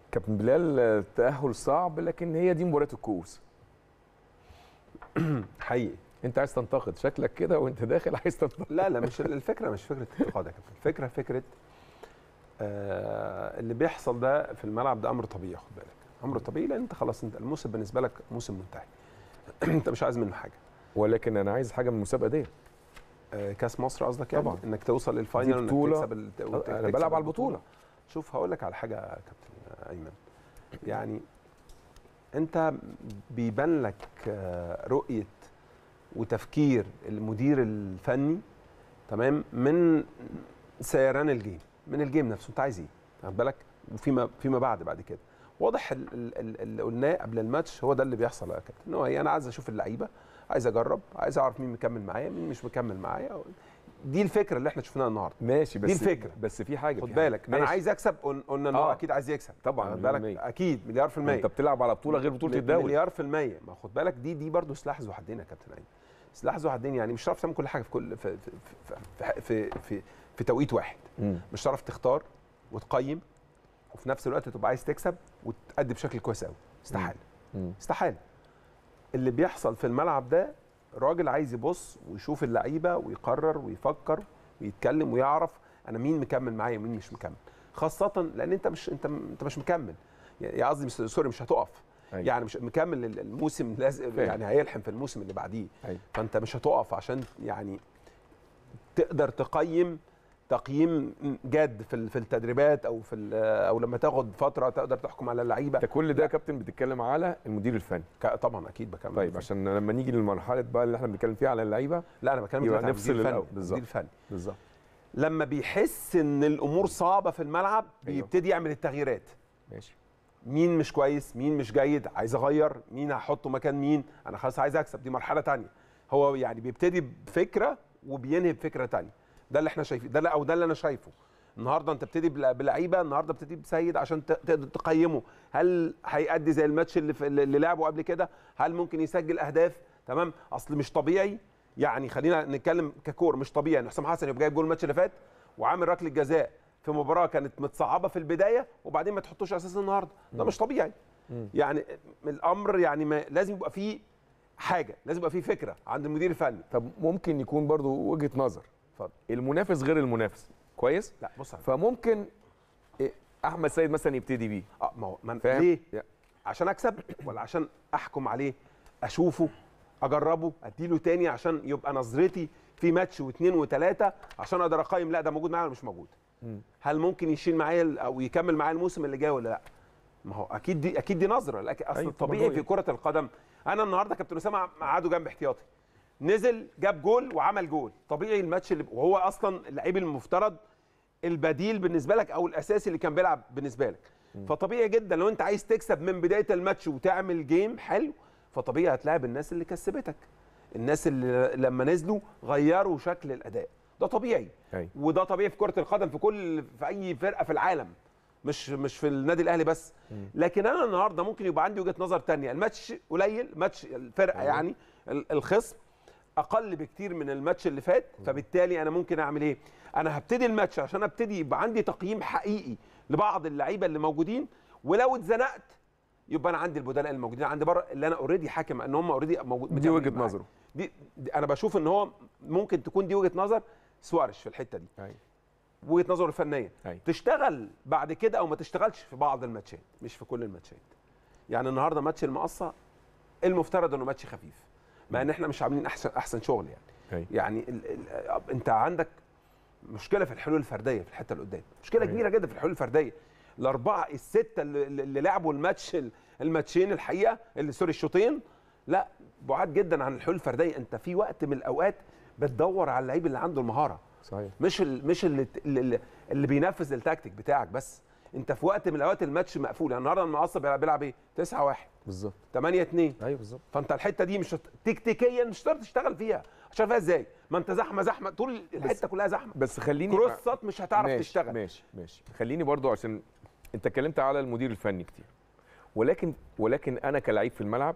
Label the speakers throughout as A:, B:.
A: كابتن بلال التاهل صعب لكن هي دي مباراه الكؤوس
B: حقيقي
A: انت عايز تنتقد شكلك كده وانت داخل عايز تنتقد
B: لا لا مش الفكره مش فكره انتقاد يا كابتن الفكره فكره آه اللي بيحصل ده في الملعب ده امر طبيعي خد بالك امر طبيعي لان انت خلاص انت الموسم بالنسبه لك موسم منتهي انت مش عايز منه حاجه
A: ولكن انا عايز حاجه من المسابقه دي
B: آه كاس مصر قصدك يعني
A: طبعا.
B: انك توصل للفاينل
A: دي
B: انك
A: بطولة.
B: تكسب ال- وت-
A: انا
B: تكسب
A: بلعب على البطوله
B: شوف هقول لك على حاجه يا كابتن ايمن يعني انت بيبان لك آه، رؤيه وتفكير المدير الفني تمام من سيران الجيم من الجيم نفسه انت عايز ايه واخد بالك وفيما فيما بعد بعد كده واضح ال- ال- ال- اللي قلناه قبل الماتش هو ده اللي بيحصل يا كابتن ان هو إيه، انا عايز اشوف اللعيبه عايز اجرب عايز اعرف مين مكمل معايا مين مش مكمل معايا دي الفكره اللي احنا شفناها النهارده
A: ماشي بس
B: دي الفكرة.
A: بس في حاجه
B: خد
A: في حاجة.
B: بالك انا
A: ماشي.
B: عايز اكسب قل- قلنا ان هو
A: آه.
B: اكيد عايز يكسب
A: طبعاً،
B: خد
A: مليون
B: بالك
A: المية.
B: اكيد مليار في المية
A: انت بتلعب على بطوله غير بطوله
B: م-
A: الدوري
B: مليار في المية ما خد بالك دي دي برضه سلاح ذو حدين يا كابتن ايمن سلاح ذو حدين يعني مش هتعرف تعمل كل حاجه في كل في في في في, في, في, في توقيت واحد
A: مم.
B: مش هتعرف تختار وتقيم وفي نفس الوقت تبقى عايز تكسب وتأدي بشكل كويس قوي استحاله
A: مم.
B: استحاله اللي بيحصل في الملعب ده راجل عايز يبص ويشوف اللعيبه ويقرر ويفكر ويتكلم ويعرف انا مين مكمل معايا ومين مش مكمل خاصه لان انت مش انت انت مش مكمل يعني قصدي مش- سوري مش هتقف
A: أيوة.
B: يعني مش مكمل ال- الموسم لازم
A: فاهم.
B: يعني هيلحم في الموسم اللي بعديه
A: أيوة.
B: فانت مش هتقف عشان يعني تقدر تقيم تقييم جاد في ال- في التدريبات او في ال- او لما تاخد فتره تقدر تحكم على اللعيبه
A: انت كل ده يا كابتن بتتكلم على المدير الفني
B: ك- طبعا اكيد بكمل
A: طيب عشان لما نيجي للمرحله بقى اللي احنا بنتكلم فيها على اللعيبه
B: لا انا بكلمك
A: يبقى
B: دلوقتي عن
A: نفصل
B: المدير
A: الأول.
B: الفني
A: بالظبط.
B: المدير الفني
A: بالظبط
B: لما بيحس ان الامور صعبه في الملعب
A: أيوة.
B: بيبتدي يعمل التغييرات
A: ماشي
B: مين مش كويس مين مش جيد عايز اغير مين هحطه مكان مين انا خلاص عايز اكسب دي مرحله تانية هو يعني بيبتدي بفكره وبينهي بفكره تانية ده اللي احنا شايفين ده اللي- او ده اللي انا شايفه النهارده انت بتبتدي بلا- بلعيبه النهارده بتبتدي بسيد عشان ت- تقدر تقيمه هل هيأدي زي الماتش اللي في اللي لعبه قبل كده هل ممكن يسجل اهداف تمام اصل مش طبيعي يعني خلينا نتكلم ككور مش طبيعي ان حسام حسن يبقى جايب جول الماتش اللي فات وعامل ركله جزاء في مباراه كانت متصعبه في البدايه وبعدين ما تحطوش اساس النهارده ده مش طبيعي يعني الامر يعني ما لازم يبقى فيه حاجه لازم يبقى فيه فكره عند المدير الفني
A: طب ممكن يكون برضو وجهه نظر
B: اتفضل
A: المنافس غير المنافس كويس
B: لا بص على-
A: فممكن إيه، احمد سيد مثلا يبتدي بيه
B: اه ما هو ما أنا-
A: فاهم
B: ليه
A: يا-
B: عشان اكسب ولا عشان احكم عليه اشوفه اجربه اديله تاني عشان يبقى نظرتي في ماتش واثنين وثلاثه عشان اقدر اقيم لا ده موجود معايا ولا مش موجود
A: مم.
B: هل ممكن يشيل معايا ال- او يكمل معايا الموسم اللي جاي ولا لا ما هو اكيد دي اكيد دي نظره لكن اصل
A: أيوة طبعاً
B: الطبيعي
A: رؤية.
B: في كره القدم انا النهارده كابتن اسامه قعده جنب احتياطي نزل جاب جول وعمل جول طبيعي الماتش اللي وهو اصلا اللعيب المفترض البديل بالنسبه لك او الاساسي اللي كان بيلعب بالنسبه لك فطبيعي جدا لو انت عايز تكسب من بدايه الماتش وتعمل جيم حلو فطبيعي هتلاعب الناس اللي كسبتك الناس اللي لما نزلوا غيروا شكل الاداء ده طبيعي
A: أيوة.
B: وده طبيعي في كره القدم في كل في اي فرقه في العالم مش مش في النادي الاهلي بس لكن انا النهارده ممكن يبقى عندي وجهه نظر تانية الماتش قليل ماتش الفرقه
A: أيوة.
B: يعني ال- الخصم اقل بكتير من الماتش اللي فات فبالتالي انا ممكن اعمل ايه انا هبتدي الماتش عشان ابتدي يبقى عندي تقييم حقيقي لبعض اللعيبه اللي موجودين ولو اتزنقت يبقى انا عندي البدلاء الموجودين عندي بره اللي انا اوريدي حاكم ان هم اوريدي موجود
A: دي وجهه
B: مكملين معايا.
A: نظره
B: دي, دي انا بشوف ان هو ممكن تكون دي وجهه نظر سوارش في الحته دي
A: أيوة.
B: وجهه نظره الفنيه
A: أيوة.
B: تشتغل بعد كده او ما تشتغلش في بعض الماتشات مش في كل الماتشات يعني النهارده ماتش المقصه المفترض انه ماتش خفيف مع ان احنا مش عاملين احسن احسن شغل يعني
A: أيوة.
B: يعني ال ال انت عندك مشكله في الحلول الفرديه في الحته اللي قدام مشكله
A: أيوة.
B: كبيره جدا في الحلول الفرديه الاربعه السته اللي, اللي لعبوا الماتش الماتشين الحقيقه اللي سوري الشوطين لا بعاد جدا عن الحلول الفرديه انت في وقت من الاوقات بتدور على اللعيب اللي عنده المهاره
A: صحيح
B: مش ال مش اللي اللي, اللي بينفذ التكتيك بتاعك بس انت في وقت من الاوقات الماتش مقفول يعني النهارده المقصه بيلعب بيلعب ايه 9 1
A: بالظبط
B: 8 2
A: ايوه بالظبط
B: فانت الحته دي مش هت- تكتيكيا مش هتقدر تشتغل فيها هتشتغل فيها ازاي ما انت زحمه زحمه طول الحته كلها زحمه
A: بس خليني
B: كروسات مش هتعرف
A: ماشي
B: تشتغل
A: ماشي ماشي خليني برضو عشان انت اتكلمت على المدير الفني كتير ولكن ولكن انا كلاعب في الملعب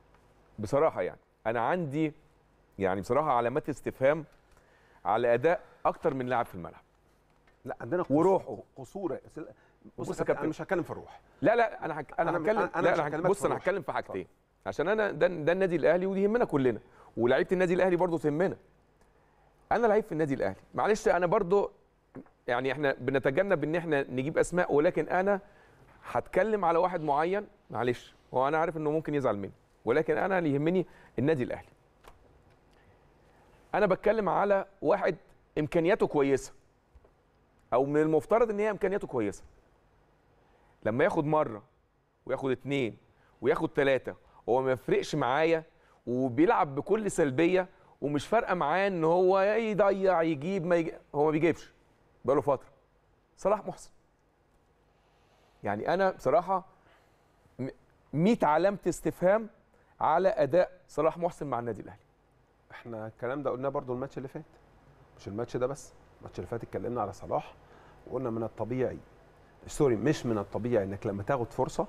A: بصراحه يعني انا عندي يعني بصراحه علامات استفهام على اداء اكتر من لاعب في الملعب
B: لا عندنا قص-
A: وروحه.
B: قصور بص
A: بص
B: يا
A: يا
B: كابتن انا
A: كابتن
B: مش هتكلم في الروح
A: لا لا انا هك... انا
B: أنا-
A: هتكلم
B: أنا
A: لا
B: مش
A: انا هك...
B: هكلمك
A: بص
B: في
A: انا
B: الروح.
A: هتكلم في حاجتين عشان انا ده ده النادي الاهلي ودي يهمنا كلنا ولاعيبه النادي الاهلي برضه تهمنا انا لعيب في النادي الاهلي معلش انا برضه يعني احنا بنتجنب ان احنا نجيب اسماء ولكن انا هتكلم على واحد معين معلش هو انا عارف انه ممكن يزعل مني ولكن انا اللي يهمني النادي الاهلي انا بتكلم على واحد امكانياته كويسه او من المفترض ان هي امكانياته كويسه لما ياخد مره وياخد اتنين وياخد تلاته هو ما يفرقش معايا وبيلعب بكل سلبيه ومش فارقه معاه ان هو يضيع يجيب ما يجيب هو ما بيجيبش بقاله فتره صلاح محسن يعني انا بصراحه م- 100 علامه استفهام على اداء صلاح محسن مع النادي الاهلي
B: احنا الكلام ده قلناه برضو الماتش اللي فات مش الماتش ده بس الماتش اللي فات اتكلمنا على صلاح وقلنا من الطبيعي سوري مش من الطبيعي انك لما تاخد فرصه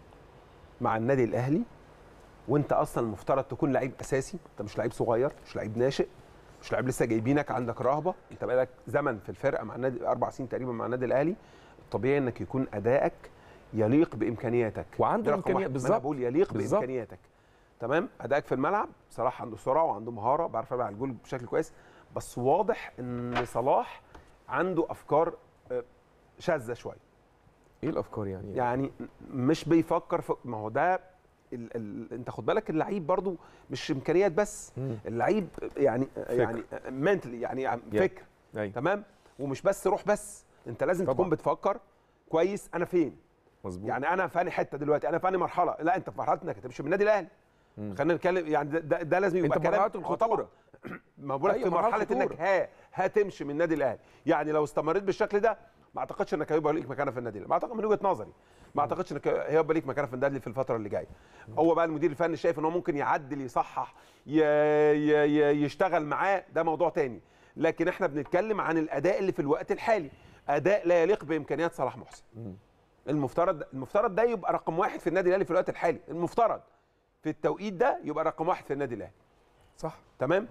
B: مع النادي الاهلي وانت اصلا المفترض تكون لعيب اساسي انت مش لعيب صغير مش لعيب ناشئ مش لعيب لسه جايبينك عندك رهبه انت بقالك زمن في الفرقه مع النادي اربع سنين تقريبا مع النادي الاهلي الطبيعي انك يكون ادائك يليق بامكانياتك
A: وعنده
B: ده رقم
A: إمكانيات
B: واحد. ما أنا
A: بالظبط.
B: بقول يليق
A: بالظبط.
B: بامكانياتك تمام ادائك في الملعب صلاح عنده سرعه وعنده مهاره بيعرف يلعب على الجول بشكل كويس بس واضح ان صلاح عنده افكار آه، شاذه شويه
A: ايه الافكار يعني,
B: يعني مش بيفكر في ما هو ده ال... ال... انت خد بالك اللعيب برضو مش امكانيات بس
A: مم.
B: اللعيب يعني يعني منتلي يعني فكر
A: أيوة.
B: تمام ومش بس روح بس انت لازم
A: طبعا.
B: تكون بتفكر كويس انا فين
A: مظبوط
B: يعني انا في انهي حته دلوقتي انا في انهي مرحله لا انت في مرحله انك هتمشي من النادي الاهلي
A: مم.
B: خلينا نتكلم يعني ده, ده, ده لازم يبقى
A: انت
B: كلام
A: مرحله
B: آه طبعاً.
A: الخطوره
B: ما بقول لك
A: أيوة،
B: في
A: مرحلة
B: مرحله انك
A: خطورة.
B: ها هتمشي من النادي الاهلي يعني لو استمريت بالشكل ده ما اعتقدش انك هيبقى ليك مكانه في النادي الاهلي ما اعتقد من وجهه نظري ما اعتقدش انك هيبقى ليك مكانه في النادي في الفتره اللي جايه هو بقى المدير الفني شايف ان هو ممكن يعدل يصحح ي... ي... ي... يشتغل معاه ده موضوع تاني لكن احنا بنتكلم عن الاداء اللي في الوقت الحالي اداء لا يليق بامكانيات صلاح محسن المفترض المفترض ده يبقى رقم واحد في النادي الاهلي في الوقت الحالي المفترض في التوقيت ده يبقى رقم واحد في النادي الاهلي
A: صح
B: تمام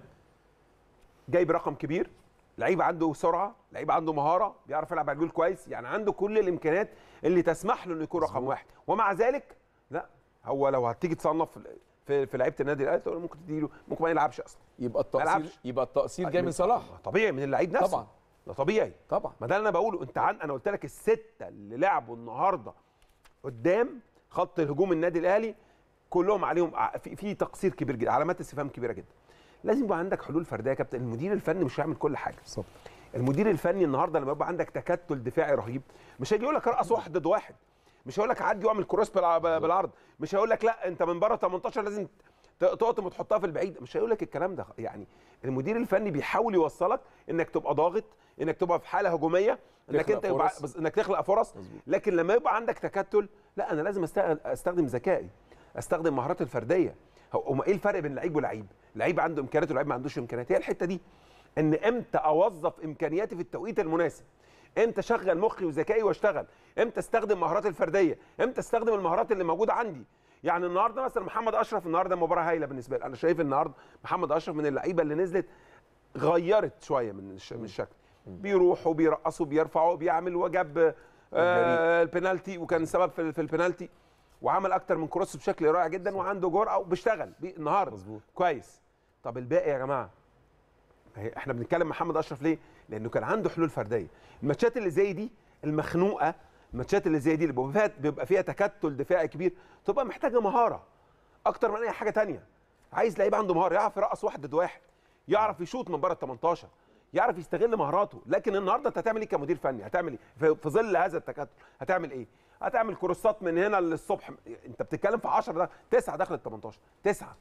B: جايب رقم كبير لعيب عنده سرعه لعيب عنده مهاره بيعرف يلعب على الجول كويس يعني عنده كل الامكانيات اللي تسمح له انه يكون رقم واحد ومع ذلك لا هو لو هتيجي تصنف في في لعيبه النادي الاهلي تقول ممكن تديله ممكن ما يلعبش اصلا
A: يبقى التقصير
B: يلعبش.
A: يبقى التقصير جاي من صلاح
B: طبيعي من اللعيب نفسه
A: طبعا
B: ده طبيعي
A: طبعا
B: ما ده اللي انا بقوله انت عن انا قلت لك السته اللي لعبوا النهارده قدام خط الهجوم النادي الاهلي كلهم عليهم ع- في, في تقصير كبير جدا علامات استفهام كبيره جدا لازم يبقى عندك حلول فرديه يا كابتن المدير الفني مش هيعمل كل حاجه
A: بالظبط
B: المدير الفني النهارده لما يبقى عندك تكتل دفاعي رهيب مش هيجي يقول لك رقص واحد ضد واحد مش هيقول لك عدي واعمل كروس بالع- بالعرض مش هيقول لك لا انت من بره 18 لازم ت- تقطم وتحطها في البعيد مش هيقول لك الكلام ده يعني المدير الفني بيحاول يوصلك انك تبقى ضاغط انك تبقى في حاله هجوميه انك
A: تخلق
B: انت يبقى
A: فرص.
B: بس انك تخلق فرص
A: مظبوط.
B: لكن لما يبقى عندك تكتل لا انا لازم أست- استخدم ذكائي استخدم مهاراتي الفرديه هو هو ايه الفرق بين لعيب ولعيب لعيب عنده امكانيات ولعيب ما عندوش امكانيات هي الحته دي ان امتى اوظف امكانياتي في التوقيت المناسب امتى اشغل مخي وذكائي واشتغل امتى استخدم مهاراتي الفرديه امتى استخدم المهارات اللي موجوده عندي يعني النهارده مثلا محمد اشرف النهارده مباراه هايله بالنسبه لي انا شايف النهارده محمد اشرف من اللعيبه اللي نزلت غيرت شويه من الش... من الشكل بيروحوا بيرقصوا بيرفعوا بيعمل وجاب آه البنالتي وكان سبب في, في البنالتي وعمل اكتر من كروس بشكل رائع جدا وعنده جرأه وبيشتغل بي... النهارده
A: مظبوط.
B: كويس طب الباقي يا جماعه هي- احنا بنتكلم محمد اشرف ليه؟ لانه كان عنده حلول فرديه الماتشات اللي زي دي المخنوقه الماتشات اللي زي دي اللي بيبقى فيها بيبقى فيها تكتل دفاعي كبير تبقى محتاجه مهاره اكتر من اي حاجه تانية عايز لعيب عنده مهاره يعرف يرقص واحد ضد واحد يعرف يشوط من بره ال 18 يعرف يستغل مهاراته لكن النهارده انت هتعمل ايه كمدير فني هتعمل ايه في- في ظل هذا التكتل هتعمل ايه هتعمل كروسات من هنا للصبح انت بتتكلم في 10 ده 9 داخل ال 18 9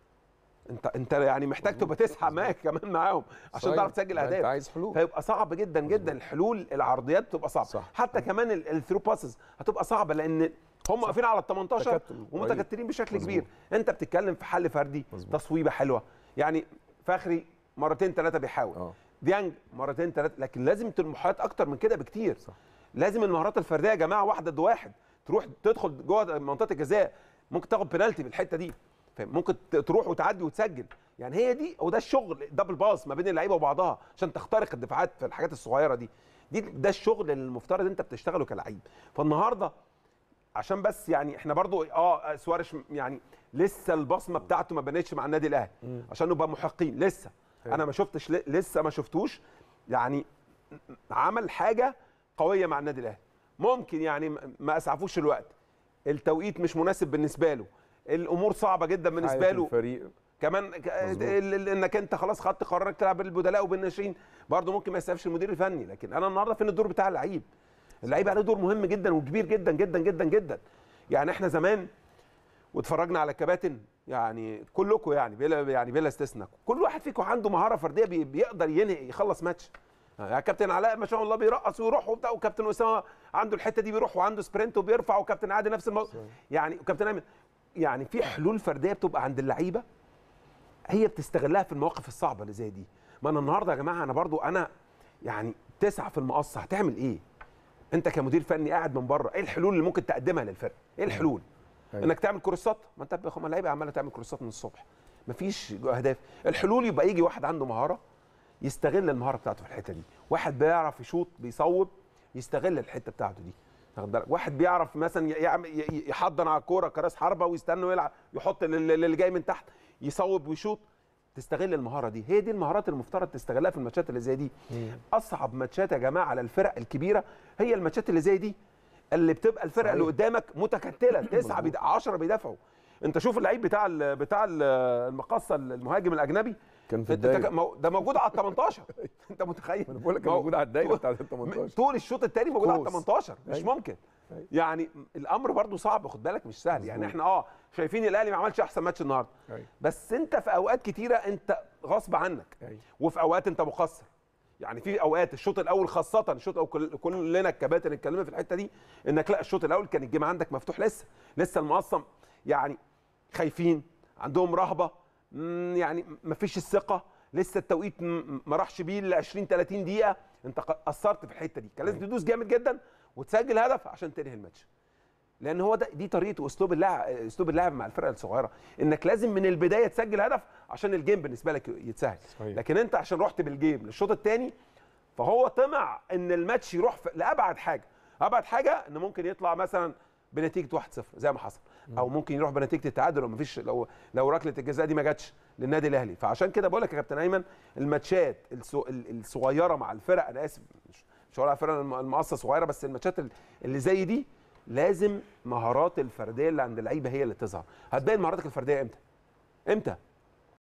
B: انت انت يعني محتاج تبقى تسعه معاك كمان معاهم عشان
A: صحيح.
B: تعرف تسجل
A: لا، انت
B: اهداف
A: عايز حلول
B: فيبقى صعب جدا جدا الحلول العرضيات بتبقى صعبه
A: صح.
B: حتى كمان الثرو باسز هتبقى صعبه لان هم واقفين على ال 18
A: تكتل
B: ومتكتلين بشكل
A: مظبوط.
B: كبير انت بتتكلم في حل فردي
A: مظبوط.
B: تصويبه حلوه يعني فخري مرتين ثلاثه بيحاول
A: اه
B: ديانج مرتين ثلاثه لكن لازم المحاولات اكتر من كده بكتير
A: صح.
B: لازم المهارات الفرديه يا جماعه واحده ضد واحد تروح تدخل جوه منطقه الجزاء ممكن تاخد بنالتي في الحته دي فاهم؟ ممكن ت- تروح وتعدي وتسجل يعني هي دي وده الشغل دبل باص ما بين اللعيبه وبعضها عشان تخترق الدفاعات في الحاجات الصغيره دي دي ده الشغل اللي المفترض انت بتشتغله كلعيب فالنهارده عشان بس يعني احنا برضو اه سوارش يعني لسه البصمه بتاعته ما بنتش مع النادي الاهلي عشان نبقى محقين لسه انا ما شفتش ل- لسه ما شفتوش يعني عمل حاجه قويه مع النادي الاهلي ممكن يعني م- ما اسعفوش الوقت التوقيت مش مناسب بالنسبه له الامور صعبه جدا بالنسبه
A: حالة
B: له
A: الفريق
B: كمان ك-
A: مظبوط.
B: ال- ال- انك انت خلاص خدت قرارك تلعب بالبدلاء وبالناشئين برضه ممكن ما يستفش المدير الفني لكن انا النهارده فين الدور بتاع اللعيب اللعيب عليه دور مهم جدا وكبير جدا جدا جدا جدا يعني احنا زمان واتفرجنا على الكباتن يعني كلكم يعني بلا يعني بلا استثناء كل واحد فيكم عنده مهاره فرديه بي- بيقدر ينهي يخلص ماتش يعني كابتن علاء ما شاء الله بيرقص ويروح وبتاع وكابتن اسامه عنده الحته دي بيروح وعنده سبرنت وبيرفع وكابتن عادل نفس الموضوع يعني وكابتن ايمن يعني في حلول فرديه بتبقى عند اللعيبه هي بتستغلها في المواقف الصعبه اللي زي دي ما انا النهارده يا جماعه انا برضو انا يعني تسعه في المقص هتعمل ايه انت كمدير فني قاعد من بره ايه الحلول اللي ممكن تقدمها للفرقه ايه الحلول
A: أيوة.
B: انك تعمل كورسات ما انت بخ- ما اللعيبه عماله تعمل كورسات من الصبح مفيش اهداف الحلول يبقى يجي واحد عنده مهاره يستغل المهاره بتاعته في الحته دي واحد بيعرف يشوط بيصوب يستغل الحته بتاعته دي واخد بالك واحد بيعرف مثلا ي- يعمل ي- ي- يحضن على الكوره كراس حربه ويستنى ويلعب يحط لل- للي جاي من تحت يصوب ويشوط تستغل المهاره دي هي دي المهارات المفترض تستغلها في الماتشات اللي زي دي اصعب ماتشات يا جماعه على الفرق الكبيره هي الماتشات اللي زي دي اللي بتبقى الفرق
A: صحيح.
B: اللي قدامك متكتله تسعه بيد... 10 بيدافعوا انت شوف اللعيب بتاع ال... بتاع ال- المقصه المهاجم الاجنبي
A: كان في
B: انت
A: الدايره
B: تك- مو- ده موجود على ال 18 انت متخيل
A: انا بقول لك
B: مو-
A: موجود على الدايره
B: طول-
A: بتاعت ال 18
B: طول الشوط الثاني موجود على ال
A: كوس.
B: 18 مش
A: أيوة.
B: ممكن
A: أيوة.
B: يعني الامر برضو صعب خد بالك مش سهل يعني
A: مظبوط.
B: احنا اه شايفين الاهلي ما عملش احسن ماتش النهارده
A: أيوة.
B: بس انت في اوقات كتيره انت غصب عنك
A: أيوة.
B: وفي اوقات انت مقصر يعني في اوقات الشوط الاول خاصه الشوط الاول كل- كلنا الكباتن اتكلمنا في الحته دي انك لا الشوط الاول كان الجيم عندك مفتوح لسه لسه المقصم يعني خايفين عندهم رهبه مم، يعني مفيش الثقه لسه التوقيت م- ما راحش بيه ل 20 30 دقيقه انت ق- قصرت في الحته دي كان لازم تدوس جامد جدا وتسجل هدف عشان تنهي الماتش لان هو ده دي طريقه واسلوب اللعب اسلوب اللعب مع الفرق الصغيره انك لازم من البدايه تسجل هدف عشان الجيم بالنسبه لك يتسهل
A: صحيح.
B: لكن انت عشان رحت بالجيم للشوط الثاني فهو طمع ان الماتش يروح في- لابعد حاجه ابعد حاجه ان ممكن يطلع مثلا بنتيجه 1-0 زي ما حصل او ممكن يروح بنتيجه التعادل لو مفيش لو لو ركله الجزاء دي ما جاتش للنادي الاهلي فعشان كده بقول لك يا كابتن ايمن الماتشات السو- ال- الصغيره مع الفرق انا اسف مش مش هقول على الفرق الم- المقصه صغيره بس الماتشات ال- اللي زي دي لازم مهارات الفرديه اللي عند اللعيبه هي اللي تظهر هتبين مهاراتك الفرديه امتى امتى